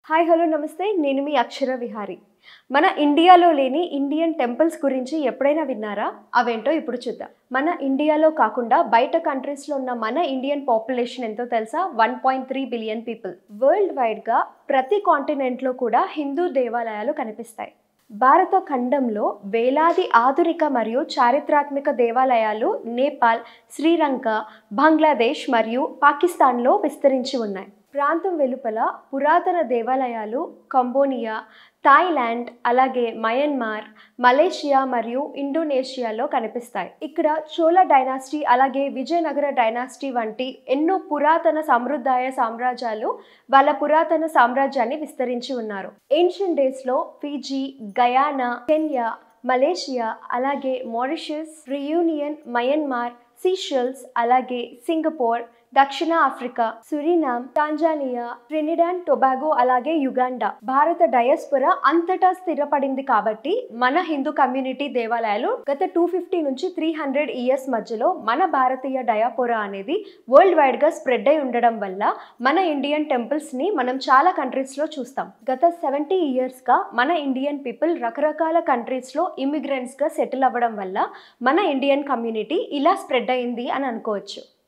hi hello నమస్తే నేను మీ అక్షర విహారి మన ఇండియాలో లేని ఇండియన్ టెంపుల్స్ గురించి ఎప్పుడైనా విన్నారా అవేంటో ఇప్పుడు చూద్దాం మన ఇండియాలో కాకుండా బయట కంట్రీస్లో ఉన్న మన ఇండియన్ పాపులేషన్ ఎంతో తెలుసా one point three billion people world వైడ్గా ప్రతి కాంటినెంట్లో కూడా హిందూ దేవాలయాలు కనిపిస్తాయి భారత ఖండంలో వేలాది ఆధునిక మరియు చారిత్రాత్మక దేవాలయాలు నేపాల్ శ్రీలంక బంగ్లాదేశ్ మరియు పాకిస్తాన్లో విస్తరించి ఉన్నాయి ప్రాంతం వెలుపల పురాతన దేవాలయాలు కంబోనియా థాయిలాండ్ అలాగే మయన్మార్ మలేషియా మరియు ఇండోనేషియాలో కనిపిస్తాయి ఇక్కడ చోళ డైనాసిటీ అలాగే విజయనగర డైనాసిటీ వంటి ఎన్నో పురాతన సమృద్ధాయ సామ్రాజ్యాలు వాళ్ళ పురాతన సామ్రాజ్యాన్ని విస్తరించి ఉన్నారు ఏన్షియన్ డేస్లో ఫీజీ గయానా కెన్యా మలేషియా అలాగే మారిషస్ రియూనియన్ మయన్మార్ సీషెల్స్ అలాగే సింగపూర్ దక్షిణ Africa Suriname Tanzania Trinidad Tobago అలాగే యుగాండా భారత డయస్పురా అంతటా స్థిరపడింది కాబట్టి మన హిందూ కమ్యూనిటీ దేవాలయాలు గత టూ ఫిఫ్టీ నుంచి త్రీ హండ్రెడ్ ఇయర్స్ మధ్యలో మన భారతీయ డయాపోరా అనేది వరల్డ్ వైడ్ గా స్ప్రెడ్ అయి ఉండడం వల్ల మన ఇండియన్ టెంపుల్స్ ని మనం చాలా కంట్రీస్ లో చూస్తాం గత సెవెంటీ ఇయర్స్ గా మన ఇండియన్ పీపుల్ రకరకాల కంట్రీస్ లో ఇమిగ్రెంట్స్ గా సెటిల్ అవ్వడం వల్ల మన ఇండియన్ కమ్యూనిటీ ఇలా స్ప్రెడ్ అయింది అని అనుకోవచ్చు